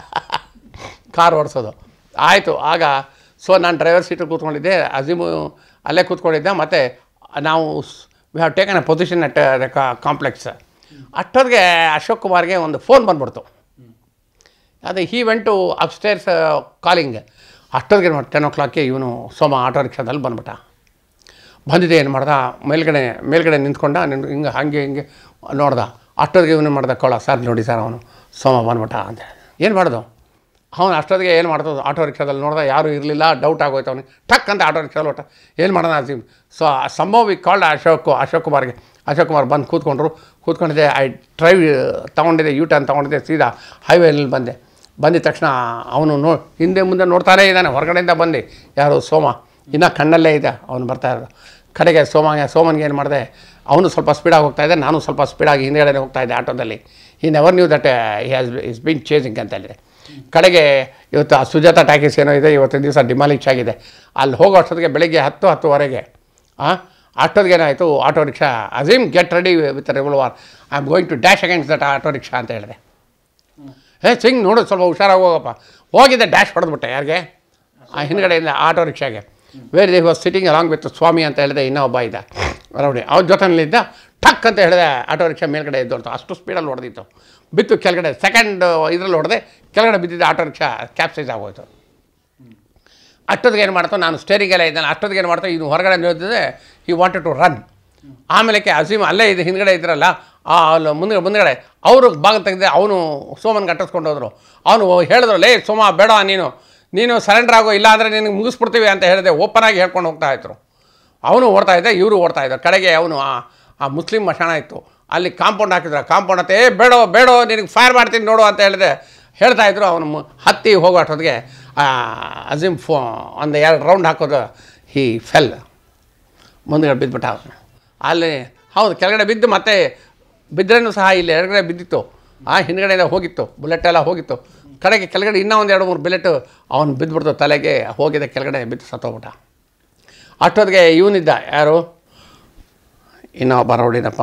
ಕಾರ್ ಓಡಿಸೋದು ಆಯಿತು ಆಗ ಸೊ ನಾನು ಡ್ರೈವರ್ ಸೀಟು ಕೂತ್ಕೊಂಡಿದ್ದೆ ಅಜೀಮು ಅಲ್ಲೇ ಕೂತ್ಕೊಂಡಿದ್ದೆ ಮತ್ತು ನಾವು we have taken a position at the complex ಅಷ್ಟೊತ್ತಿಗೆ ಅಶೋಕ್ ಕುಮಾರ್ಗೆ ಒಂದು ಫೋನ್ ಬಂದ್ಬಿಡ್ತು ಅದೇ he went to upstairs calling ಅಷ್ಟೊತ್ತಿಗೆ ಮಾಡಿ ಟೆನ್ ಓ ಕ್ಲಾಕ್ಗೆ ಇವನು ಸೋಮ ಆಟೋ ರಿಕ್ಷಾದಲ್ಲಿ ಬಂದ್ಬಿಟ್ಟ ಬಂದಿದೆ ಏನು ಮಾಡ್ದ ಮೇಲ್ಗಡೆ ಮೇಲ್ಗಡೆ ನಿಂತ್ಕೊಂಡ ನಿನ್ ಹಿಂಗೆ ಹಾಗೆ ಹಿಂಗೆ ನೋಡ್ದ ಅಷ್ಟೊತ್ತಿಗೆ ಇವನು ಮಾಡ್ದ ಕೊಳ ಸರ್ ನೋಡಿ ಸರ್ ಅವನು ಸೋಮ ಬಂದ್ಬಿಟ್ಟ ಅಂತ ಏನು ಮಾಡ್ದು ಅವನು ಅಷ್ಟೊತ್ತಿಗೆ ಏನು ಮಾಡ್ತದ ಆಟೋ ರಿಕ್ಷಾದಲ್ಲಿ ನೋಡ್ದ ಯಾರೂ ಇರಲಿಲ್ಲ ಡೌಟ್ ಆಗೋಯ್ತು ಅವನಿಗೆ ಟಕ್ ಅಂತ ಆಟೋ ರಿಕ್ಷಾದಲ್ಲಿ ಹೊಟ್ಟ ಏನು ಮಾಡೋಣ Aseem so Sambhav we called Ashok Ashok ಕುಮಾರ್ಗೆ ಅಶೋಕ್ ಕುಮಾರ್ ಬಂದು ಕೂತ್ಕೊಂಡ್ರು ಕೂತ್ಕೊಂಡಿದ್ದೆ ಐ ಡ್ರೈವ್ ತೊಗೊಂಡಿದ್ದೆ ಯೂ ಟರ್ನ್ ತೊಗೊಂಡಿದ್ದೆ ಸೀದಾ ಹೈವೇನಲ್ಲಿ ಬಂದೆ ಬಂದಿದ ತಕ್ಷಣ ಅವನು ನೋ ಹಿಂದೆ ಮುಂದೆ ನೋಡ್ತಾನೇ ಇದ್ದಾನೆ ಹೊರಗಡೆಯಿಂದ ಬಂದು ಯಾರು ಸೋಮ ಇನ್ನೂ ಕಣ್ಣಲ್ಲೇ ಇದೆ ಅವನು ಬರ್ತಾ ಇರೋದು ಕಡೆಗೆ ಸೋಮಗೆ ಸೋಮನ್ಗೆ ಏನು ಮಾಡಿದೆ ಅವನು ಸ್ವಲ್ಪ ಸ್ಪೀಡಾಗಿ ಹೋಗ್ತಾ ಇದ್ದೆ ನಾನು ಸ್ವಲ್ಪ ಸ್ಪೀಡಾಗಿ ಹಿಂದೆಗಡೆ ಹೋಗ್ತಾ ಇದ್ದೆ ಆಟೋದಲ್ಲಿ ಈ never knew that he has is been chasing ಅಂತ ಹೇಳಿದೆ ಕಡೆಗೆ ಇವತ್ತು ಆ ಸುಜಾತ ಟ್ಯಾಕಿಸ್ ಏನೋ ಇದೆ ಇವತ್ತಿನ ದಿವಸ ಡಿಮಾಲಿಶ್ ಆಗಿದೆ ಅಲ್ಲಿ ಹೋಗೋ ಅಷ್ಟೊತ್ತಿಗೆ ಬೆಳಿಗ್ಗೆ ಹತ್ತು ಹತ್ತುವರೆಗೆ ಆ ಅಷ್ಟೊತ್ತಿಗೆ ಏನಾಯಿತು auto rickshaw Azeem get ready with revolver I am going to dash against that auto rickshaw ಅಂತ ಹೇಳಿದೆ ಹೇ ಸಿಂಗ್ ನೋಡು ಸ್ವಲ್ಪ ಹುಷಾರಾಗಿ ಹೋಗಪ್ಪ ಹೋಗಿದ್ದೆ ಡ್ಯಾಶ್ ಹೊಡೆದ್ಬಿಟ್ಟೆ ಯಾರಿಗೆ ಆ ಹಿಂದ್ಗಡೆಯಿಂದ ಆಟೋ ರಿಕ್ಷಾಗೆ where they was sitting along with ಸ್ವಾಮಿ ಅಂತ ಹೇಳಿದೆ ಇನ್ನೂ ಒಬ್ಬ ಇದ್ದ ರೌಡಿ ಅವ್ರ ಜೊತೆನಲ್ಲಿದ್ದ ಟಕ್ ಅಂತ ಹೇಳಿದೆ ಆಟೋ ರಿಕ್ಷಾ ಮೇಲ್ಗಡೆ ಎದ್ದೋಳ್ತು ಅಷ್ಟು ಸ್ಪೀಡಲ್ಲಿ ಹೊಡೆದಿತ್ತು ಬಿತ್ತು ಕೆಳಗಡೆ ಸೆಕೆಂಡ್ ಇದರಲ್ಲಿ ಹೊಡೆದೆ ಕೆಳಗಡೆ ಬಿದ್ದಿದ್ದ ಆಟೋ ರಿಕ್ಷಾ ಕ್ಯಾಪ್ಸೈಸ್ ಆಗೋಯ್ತು ಅಷ್ಟೊತ್ತಿಗೆ ಏನು ಮಾಡ್ತಾವೆ ನಾನು ಸ್ಟೇರಿಂಗ್ ಎಲ್ಲ ಇದ್ದಾನೆ ಅಷ್ಟೊತ್ತಿಗೆ ಏನು ಮಾಡ್ತಾವೆ ಇನ್ನು ಹೊರಗಡೆ ನಿಲ್ತಿದ್ದೆ ಈ ವಾಂಟೆಡ್ ಟು ರನ್ ಆಮೇಲೆ ಅಸೀಮ್ ಅಲ್ಲೇ ಇದು ಹಿಂದ್ಗಡೆ ಇದ್ರಲ್ಲ ಆ ಅಲ್ಲಿ ಮುಂದೆ ಮುಂದ್ಗಡೆ ಅವರು ಭಾಗ ತೆಗೆದೆ ಅವನು ಸೋಮನ್ ಕಟ್ಟಿಸ್ಕೊಂಡು ಹೋದರು ಅವನು ಹೇಳಿದ್ರು ಲೇ ಸೋಮ ಬೇಡ ನೀನು ನೀನು ಸರೆಂಡರ್ ಆಗೋ ಇಲ್ಲ ಅಂದರೆ ನಿನಗೆ ಮುಗಿಸ್ಬಿಡ್ತೀವಿ ಅಂತ ಹೇಳಿದೆ ಓಪನ್ ಆಗಿ ಹೇಳ್ಕೊಂಡು ಹೋಗ್ತಾ ಇದ್ರು ಅವನು ಓಡ್ತಾ ಇದ್ದ ಇವರು ಓಡ್ತಾ ಇದ್ದರು ಕಡೆಗೆ ಅವನು ಆ ಆ ಮುಸ್ಲಿಂ ಮಶಾಣ ಇತ್ತು ಅಲ್ಲಿ ಕಾಂಪೌಂಡ್ ಹಾಕಿದ್ರು ಕಾಂಪೌಂಡ್ ಹತ್ತೆ ಏ ಬೇಡೋ ಬೇಡೋ ನಿನಗೆ ಫೈರ್ ಮಾಡ್ತೀನಿ ನೋಡು ಅಂತ ಹೇಳಿದೆ ಹೇಳ್ತಾ ಇದ್ರು ಅವನು ಮು- ಹತ್ತಿ ಹೋಗೋ ಅಷ್ಟೊತ್ತಿಗೆ ಆ ಅಜೀಮ್ ಫೋ ಒಂದು ಎರಡು ರೌಂಡ್ ಹಾಕೋದು ಹಿ ಫೆಲ್ ಮುಂದ್ಗಡೆ ಬಿದ್ದುಬಿಟ್ಟ ಅವನು ಅಲ್ಲಿ ಹೌದು ಕೆಳಗಡೆ ಬಿದ್ದು ಮತ್ತೆ ಬಿದ್ದರೇನು ಸಹ ಇಲ್ಲಿ ಎಡಗಡೆ ಬಿದ್ದಿತ್ತು ಆ ಹಿಂದ್ಗಡೆಯಿಂದ ಹೋಗಿತ್ತು ಬುಲೆಟ್ ಎಲ್ಲ ಹೋಗಿತ್ತು ಕಡೆಗೆ ಕೆಳಗಡೆ ಇನ್ನೂ ಒಂದು ಎರಡು ಮೂರು ಬುಲೆಟು ಅವನು ಬಿದ್ದುಬಿಡ್ತು ತಲೆಗೆ ಹೋಗಿದೆ ಕೆಳಗಡೆ ಬಿದ್ದು ಸತ್ತೋಗ್ಬಿಟ್ಟ ಅಷ್ಟೊತ್ತಿಗೆ ಇವನಿದ್ದ ಯಾರು ಇನ್ನೊಬ್ಬ ರೌಡಿನಪ್ಪ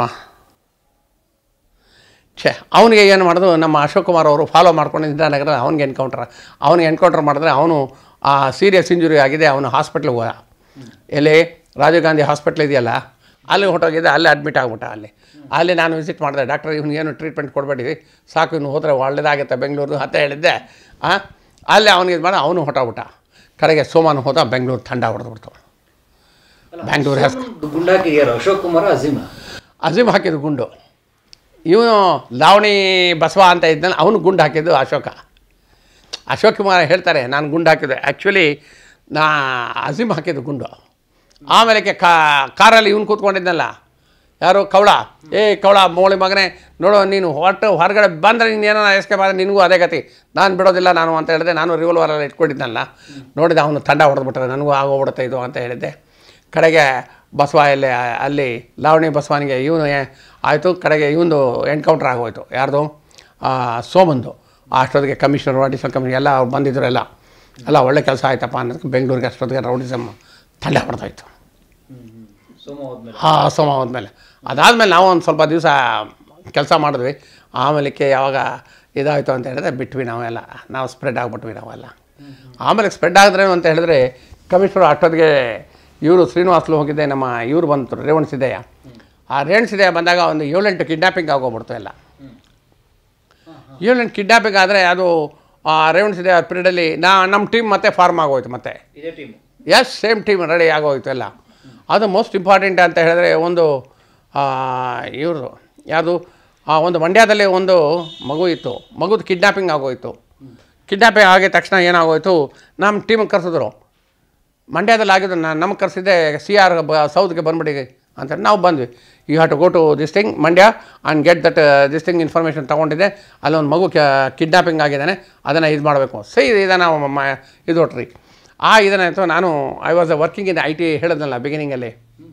ಛೇ ಅವನಿಗೆ ಏನು ಮಾಡೋದು ನಮ್ಮ ಅಶೋಕ್ ಕುಮಾರ್ ಅವರು ಫಾಲೋ ಮಾಡ್ಕೊಂಡು ಇಂದಿರಾನಗರ ಅವನಿಗೆ ಎನ್ಕೌಂಟ್ರ್ ಅವನಿಗೆ ಎನ್ಕೌಂಟ್ರ್ ಮಾಡಿದ್ರೆ ಅವನು ಆ ಸೀರಿಯಸ್ ಇಂಜುರಿ ಆಗಿದೆ ಅವನು ಹಾಸ್ಪಿಟ್ಲಿಗೆ ಹೋದ ಎಲ್ಲಿ ರಾಜೀವ್ ಗಾಂಧಿ ಹಾಸ್ಪಿಟ್ಲ್ ಇದೆಯಲ್ಲ ಅಲ್ಲಿ ಹೊಟ್ಟೋಗಿದ್ದೆ ಅಲ್ಲಿ ಅಡ್ಮಿಟ್ ಆಗ್ಬಿಟ್ಟ ಅಲ್ಲಿ ಅಲ್ಲಿ ನಾನು ವಿಸಿಟ್ ಮಾಡಿದೆ ಡಾಕ್ಟರ್ ಇವನಿಗೇನು ಟ್ರೀಟ್ಮೆಂಟ್ ಕೊಡಬೇಡಿ ಸಾಕು ಇನ್ನು ಹೋದರೆ ಒಳ್ಳೇದಾಗುತ್ತೆ ಬೆಂಗಳೂರು ಅಂತ ಹೇಳಿದ್ದೆ ಆ, ಅಲ್ಲಿ ಅವನಿಗೆ ಇದು ಮಾಡಿ ಅವನು ಹೊಟ್ಟೋಗ್ಬಿಟ್ಟ ಕಡೆಗೆ ಸೋಮನ್ ಹೋದ ಬೆಂಗಳೂರು ಥಂಡ ಹೊಡೆದ್ಬಿಡ್ತು ಬ್ಯಾಂಗ್ಳೂರ್ ಹೆಸ್ ಸೋಮನ್ ಗುಂಡಾಕಿ ಯಾರು ಅಶೋಕ್ ಕುಮಾರ್ ಅಜೀಮ ಅಜೀಮ್ ಹಾಕಿದ್ದು ಗುಂಡು ಇವನು ಲಾವಣಿ ಬಸವ ಅಂತ ಇದ್ದಾನೆ ಅವನು ಗುಂಡು ಹಾಕಿದ್ದು ಅಶೋಕ ಅಶೋಕ್ ಕುಮಾರ್ ಹೇಳ್ತಾರೆ ನಾನು ಗುಂಡು ಹಾಕಿದ್ದೆ ಆ್ಯಕ್ಚುಲಿ ನಾ ಅಜೀಮ್ ಹಾಕಿದ್ದು ಗುಂಡು ಆಮೇಲೆ ಕಾ ಕಾರಲ್ಲಿ ಇವನು ಕೂತ್ಕೊಂಡಿದ್ನಲ್ಲ ಯಾರು ಕವಳ ಏ ಕವಳ ಮೋಳಿ ಮಗನೇ ನೋಡು ನೀನು ಹೊಟ್ಟು ಹೊರಗಡೆ ಬಂದರೆ ನೀನು ಏನೋ ಎಸ್ಕೇಪ್ ಆದರೆ ನಿನಗೂ ಅದೇ ಗತಿ ನಾನು ಬಿಡೋದಿಲ್ಲ ನಾನು ಅಂತ ಹೇಳಿದೆ ನಾನು ರಿವಲ್ವರೆಲ್ಲ ಇಟ್ಕೊಂಡಿದ್ನಲ್ಲ ನೋಡಿದೆ ಅವನು ತಂಡ ಹೊಡೆದ್ಬಿಟ್ರೆ ನನಗೂ ಆಗೋಗ್ಬಿಡುತ್ತೆ ಇದು ಅಂತ ಹೇಳಿದ್ದೆ ಕಡೆಗೆ ಬಸವ ಅಲ್ಲಿ ಅಲ್ಲಿ ಲಾವಣಿ ಬಸವನಿಗೆ ಇವನು ಆಯಿತು ಕಡೆಗೆ ಇವನು ಎನ್ಕೌಂಟ್ರ್ ಆಗೋಯ್ತು ಯಾರ್ದು ಆ, ಸೋಮಂದು ಅಷ್ಟೊತ್ತಿಗೆ ಕಮಿಷನರ್ ಅಡಿಷನಲ್ ಕಮಿಷನರ್ ಎಲ್ಲ ಅವ್ರು ಬಂದಿದ್ರು ಎಲ್ಲ ಎಲ್ಲ ಒಳ್ಳೆ ಕೆಲಸ ಆಯ್ತಪ್ಪ ಅನ್ನೋದಕ್ಕೆ ಬೆಂಗಳೂರಿಗೆ ಅಷ್ಟೊತ್ತಿಗೆ ರೌಡಿಸಮ್ ತಳ್ಳ ಹೊಡೆದಾಯ್ತು ಸೋಮ ಹೋದ್ಮೇಲೆ ಹಾಂ ಸೋಮ ಹೋದ್ಮೇಲೆ ಅದಾದಮೇಲೆ ನಾವು ಒಂದು ಸ್ವಲ್ಪ ದಿವಸ ಕೆಲಸ ಮಾಡಿದ್ವಿ ಆಮೇಲಕ್ಕೆ ಯಾವಾಗ ಇದಾಯಿತು ಅಂತ ಹೇಳಿದ್ರೆ ಬಿಟ್ವಿ ನಾವೆಲ್ಲ ನಾವು ಸ್ಪ್ರೆಡ್ ಆಗಿಬಿಟ್ವಿ ನಾವೆಲ್ಲ ಆಮೇಲೆ ಸ್ಪ್ರೆಡ್ ಆಗಿದ್ರೇನು ಅಂತ ಹೇಳಿದ್ರೆ ಕಮಿಷನರ್ ಅಷ್ಟೊತ್ತಿಗೆ ಇವರು ಶ್ರೀನಿವಾಸ್ಲು ಹೋಗಿದ್ದೆ ನಮ್ಮ ಇವರು ಬಂತು ರೇವಣ್ ಸಿದ್ದಯ್ಯ ಆ ರೇವಣ್ ಸಿದ್ದಯ್ಯ ಬಂದಾಗ ಒಂದು ಏಳೆಂಟು ಕಿಡ್ನಾಪಿಂಗ್ ಆಗೋಗ್ಬಿಡ್ತು ಎಲ್ಲ ಏಳೆಂಟು ಕಿಡ್ನಾಪಿಂಗ್ ಆದರೆ ಅದು ಆ ರೇವಣ್ ಸಿದ್ದಯ್ಯ ಪೀರಿಯಡಲ್ಲಿ ನಾ ನಮ್ಮ ಟೀಮ್ ಮತ್ತೆ ಫಾರ್ಮ್ ಆಗೋಯ್ತು ಮತ್ತೆ ಇದೇ team yes same team ready ಆಗೋಯ್ತು ಎಲ್ಲ ಅದು ಮೋಸ್ಟ್ ಇಂಪಾರ್ಟೆಂಟ್ ಅಂತ ಹೇಳಿದ್ರೆ ಒಂದು ಇವರು ಯಾವುದು ಆ ಒಂದು ಮಂಡ್ಯದಲ್ಲಿ ಒಂದು ಮಗು ಇತ್ತು ಮಗುದು ಕಿಡ್ನಾಪಿಂಗ್ ಆಗೋಯ್ತು ಕಿಡ್ನಾಪಿಂಗ್ ಆಗಿದ ತಕ್ಷಣ ಏನಾಗೋಯ್ತು ನಮ್ಮ ಟೀಮಿಗೆ ಕರೆಸಿದ್ರು ಮಂಡ್ಯದಲ್ಲಿ ಆಗಿದ್ದು ನಾನು ನಮಗೆ ಕರೆಸಿದ್ದೆ ಸಿ ಆರ್ ಬ ಸೌತ್ಗೆ ಬಂದ್ಬಿಡಿ ಅಂತ ನಾವು ಬಂದ್ವಿ you have to go to this thing Mandya and get that this thing information ತೊಗೊಂಡಿದ್ದೆ ಅಲ್ಲೊಂದು ಮಗು ಕಿಡ್ನಾಪಿಂಗ್ ಆಗಿದ್ದಾನೆ ಅದನ್ನು ಇದು ಮಾಡಬೇಕು ಸರಿ ಇದನ್ನು ಮ ಇದು ಹೊಟ್ರಿ ಆ ಇದನ್ನಾಯಿತು ನಾನು I was working in I T ಹೇಳಿದ್ನಲ್ಲ ಬಿಗಿನಿಂಗಲ್ಲಿ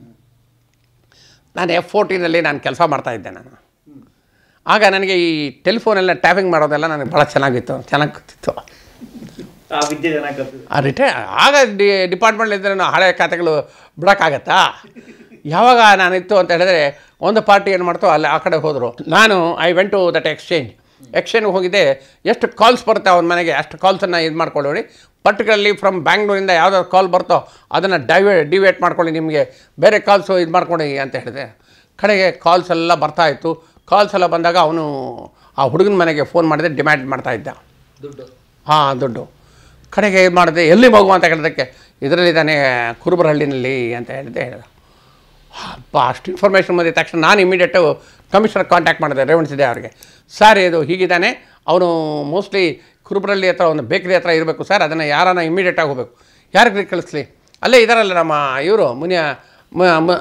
ನಾನು ಎಫ್ ಫೋರ್ಟೀನಲ್ಲಿ ನಾನು ಕೆಲಸ ಮಾಡ್ತಾಯಿದ್ದೆ ನಾನು ಆಗ ನನಗೆ ಈ ಟೆಲಿಫೋನೆಲ್ಲ ಟ್ಯಾಪಿಂಗ್ ಮಾಡೋದೆಲ್ಲ ನನಗೆ ಭಾಳ ಚೆನ್ನಾಗಿತ್ತು ಚೆನ್ನಾಗಿ ಗೊತ್ತಿತ್ತು ಆ ವಿದ್ಯೆ ಚೆನ್ನಾಗಿ ಕಲ್ತಿದ್ರು ಆ ರಿಟೈ ಆಗ ಡಿ ಡಿಪಾರ್ಟ್ಮೆಂಟ್ ಇದ್ದರೆ ನಾವು ಹಳೆ ಖಾತೆಗಳು ಬಿಡೋಕ್ಕಾಗತ್ತಾ ಯಾವಾಗ ನಾನು ಇತ್ತು ಅಂತ ಹೇಳಿದ್ರೆ ಒಂದು ಪಾರ್ಟಿ ಏನು ಮಾಡ್ತೋ ಅಲ್ಲಿ ಆ ಕಡೆ ಹೋದರು ನಾನು I went to that exchange exchange ಹೋಗಿದ್ದೆ ಎಷ್ಟು ಕಾಲ್ಸ್ ಬರುತ್ತೆ ಅವನ ಮನೆಗೆ ಅಷ್ಟು ಕಾಲ್ಸನ್ನು ಇದು ಮಾಡ್ಕೊಳ್ಳಿ ಪರ್ಟಿಕ್ಯುಲರ್ಲಿ ಫ್ರಮ್ ಬ್ಯಾಂಗ್ಳೂರಿಂದ ಯಾವುದಾದ್ರು ಕಾಲ್ ಬರ್ತೋ ಅದನ್ನು ಡೈವೇ ಡಿವೇಟ್ ಮಾಡ್ಕೊಳ್ಳಿ ನಿಮಗೆ ಬೇರೆ ಕಾಲ್ಸು ಇದು ಮಾಡ್ಕೊಳ್ಳಿ ಅಂತ ಹೇಳಿದೆ ಕಡೆಗೆ ಕಾಲ್ಸ್ ಎಲ್ಲ ಬರ್ತಾಯಿತ್ತು ಕಾಲ್ಸ್ ಎಲ್ಲ ಬಂದಾಗ ಅವನು ಆ ಹುಡುಗನ ಮನೆಗೆ ಫೋನ್ ಮಾಡಿದೆ ಡಿಮ್ಯಾಂಡ್ ಮಾಡ್ತಾಯಿದ್ದ ದುಡ್ಡು ಹಾಂ ದುಡ್ಡು ಕಡೆಗೆ ಇದು ಮಾಡಿದೆ ಎಲ್ಲಿ ಮಗು ಅಂತ ಕೇಳಿದಕ್ಕೆ ಇದರಲ್ಲಿದ್ದಾನೆ ಕುರುಬರಹಳ್ಳಿನಲ್ಲಿ ಅಂತ ಹೇಳಿದೆ ಹೇಳಿದ ಅಪ್ಪ ಅಷ್ಟು ಇನ್ಫಾರ್ಮೇಷನ್ ಬಂದಿದ ತಕ್ಷಣ ನಾನು ಇಮಿಡಿಯೇಟು ಕಮಿಷನರ್ ಕಾಂಟ್ಯಾಕ್ಟ್ ಮಾಡಿದೆ ರೇವಣಿಸಿದೆ ಅವರಿಗೆ ಸರ್ ಇದು ಹೀಗಿದ್ದಾನೆ ಅವನು ಮೋಸ್ಟ್ಲಿ ಕುರುಬರಳ್ಳಿ ಹತ್ರ ಒಂದು ಬೇಕ್ರಿ ಹತ್ರ ಇರಬೇಕು ಸರ್ ಅದನ್ನು ಯಾರನ್ನ ಇಮಿಡಿಯೇಟಾಗಿ ಹೋಗಬೇಕು ಯಾರಿಗೆ ಕಳಿಸ್ಲಿ ಅಲ್ಲೇ ಇದಾರಲ್ಲ ನಮ್ಮ ಇವರು ಮುನಿಯ ಮ- ಮ-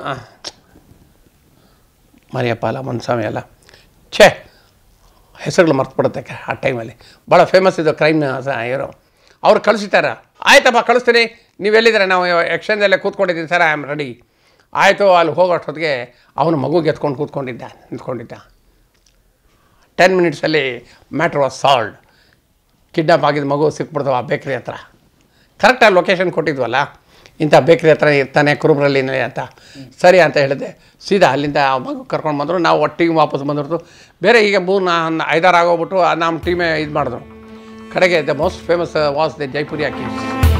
ಮರಿಯಪ್ಪ ಅಲ್ಲ ಮುನ್ಸ್ವಾಮಿ ಅಲ್ಲ ಛೇ ಹೆಸರುಗಳು ಮರ್ತುಬಿಡುತ್ತೆ ಆ ಟೈಮಲ್ಲಿ ಭಾಳ ಫೇಮಸ್ ಇದು ಕ್ರೈಮ್ ಇವರು ಅವ್ರು ಕಳಿಸಿದ್ದಾರೆ ಆಯ್ತಪ್ಪ ಕಳಿಸ್ತೀನಿ ನೀವು ಎಲ್ಲಿದ್ದಾರೆ ನಾವು ಎಕ್ಸ್ಚೇಂಜಲ್ಲೇ ಕೂತ್ಕೊಂಡಿದ್ದೀನಿ ಸರ್ ಐ ಆಮ್ ರೆಡಿ ಆಯಿತು ಅಲ್ಲಿ ಹೋಗೋ ಅಷ್ಟೊತ್ತಿಗೆ ಅವನು ಮಗುಗೆ ಎತ್ಕೊಂಡು ಕೂತ್ಕೊಂಡಿದ್ದ ನಿಂತ್ಕೊಂಡಿದ್ದ ಟೆನ್ ಮಿನಿಟ್ಸಲ್ಲಿ ಮ್ಯಾಟ್ರ್ ವಾಸ್ ಸಾಲ್ಡ್ ಕಿಡ್ನಾಪ್ ಆಗಿದ್ದ ಮಗು ಸಿಕ್ಬಿಡ್ತು ಆ ಬೇಕ್ರಿ ಹತ್ರ ಕರೆಕ್ಟಾಗಿ ಲೊಕೇಶನ್ ಕೊಟ್ಟಿದ್ವಲ್ಲ ಇಂಥ ಬೇಕ್ರಿ ಹತ್ರ ಇರ್ತಾನೆ ಕುರುಬ್ರಲ್ಲಿನೇ ಅಂತ ಸರಿ ಅಂತ ಹೇಳಿದೆ ಸೀದಾ ಅಲ್ಲಿಂದ ಆ ಮಗು ಕರ್ಕೊಂಡು ಬಂದರು ನಾವು ಒಟ್ಟಿಗೆ ವಾಪಸ್ ಬಂದಿರ್ತು ಬೇರೆ ಈಗ ಮೂರು ನಾ ಐದಾರು ಆಗೋಗ್ಬಿಟ್ಟು ಆ ನಮ್ಮ ಟೀಮೇ ಇದು ಮಾಡಿದ್ರು ಕಡೆಗೆ the most famous was the Jaipuri case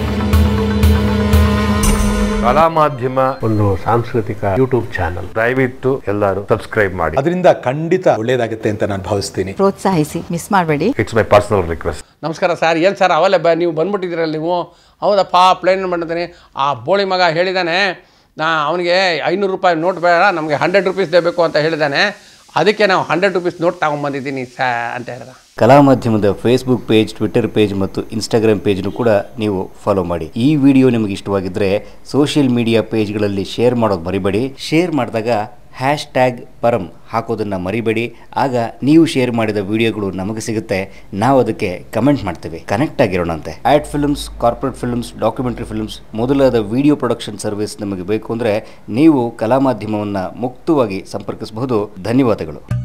Kala Madhyama ಒಂದು ಸಾಂಸ್ಕೃತಿಕ ಯೂಟ್ಯೂಬ್ ಚಾನಲ್ ದಯವಿಟ್ಟು ಎಲ್ಲರೂ ಸಬ್ಸ್ಕ್ರೈಬ್ ಮಾಡಿ ಅದರಿಂದ ಖಂಡಿತ ಒಳ್ಳೇದಾಗುತ್ತೆ ಅಂತ ನಾನು ಭಾವಿಸ್ತೀನಿ ಪ್ರೋತ್ಸಾಹಿಸಿ ಮಿಸ್ ಮಾಡಬೇಡಿ ಇಟ್ಸ್ ಮೈ ಪರ್ಸನಲ್ ರಿಕ್ವೆಸ್ಟ್ ನಮಸ್ಕಾರ ಸರ್ ಏನು ಸರ್ ಅವಲ್ಲೇ ಬ ನೀವು ಬಂದ್ಬಿಟ್ಟಿದ್ದೀರಲ್ಲ ನೀವು ಹೌದಪ್ಪ ಪ್ಲೇನ್ ಮಾಡಿದ್ದೀನಿ ಆ ಬೋಳಿ ಮಗ ಹೇಳಿದ್ದಾನೆ ನಾ ಅವನಿಗೆ ಐನೂರು ರೂಪಾಯಿ ನೋಟ್ ಬೇಡ ನಮಗೆ ಹಂಡ್ರೆಡ್ ರುಪೀಸ್ದೇ ಬೇಕು ಅಂತ ಹೇಳಿದ್ದಾನೆ ಅದಕ್ಕೆ ನಾವು ಹಂಡ್ರೆಡ್ ರುಪೀಸ್ ನೋಟ್ ತಗೊಂಬಂದಿದ್ದೀನಿ ಸಾ ಅಂತ ಹೇಳ್ದ ಕಲಾ ಮಾಧ್ಯಮದ ಫೇಸ್ಬುಕ್ ಪೇಜ್ ಟ್ವಿಟರ್ ಪೇಜ್ ಮತ್ತು ಇನ್ಸ್ಟಾಗ್ರಾಮ್ ಪೇಜ್ನು ಕೂಡ ನೀವು ಫಾಲೋ ಮಾಡಿ ಈ ವಿಡಿಯೋ ನಿಮಗೆ ಇಷ್ಟವಾಗಿದ್ದರೆ ಸೋಷಿಯಲ್ ಮೀಡಿಯಾ ಪೇಜ್ಗಳಲ್ಲಿ ಶೇರ್ ಮಾಡೋದು ಮರಿಬೇಡಿ ಶೇರ್ ಮಾಡಿದಾಗ ಹ್ಯಾಶ್ ಟ್ಯಾಗ್ ಪರಂ ಹಾಕೋದನ್ನು ಮರಿಬೇಡಿ ಆಗ ನೀವು ಶೇರ್ ಮಾಡಿದ ವಿಡಿಯೋಗಳು ನಮಗೆ ಸಿಗುತ್ತೆ ನಾವು ಅದಕ್ಕೆ ಕಮೆಂಟ್ ಮಾಡ್ತೇವೆ ಕನೆಕ್ಟ್ ಆಗಿರೋಣಂತೆ ad films corporate films documentary films ಮೊದಲಾದ ವಿಡಿಯೋ ಪ್ರೊಡಕ್ಷನ್ ಸರ್ವಿಸ್ ನಮಗೆ ಬೇಕು ಅಂದರೆ ನೀವು ಕಲಾ ಮಾಧ್ಯಮವನ್ನು ಮುಕ್ತವಾಗಿ ಸಂಪರ್ಕಿಸಬಹುದು ಧನ್ಯವಾದಗಳು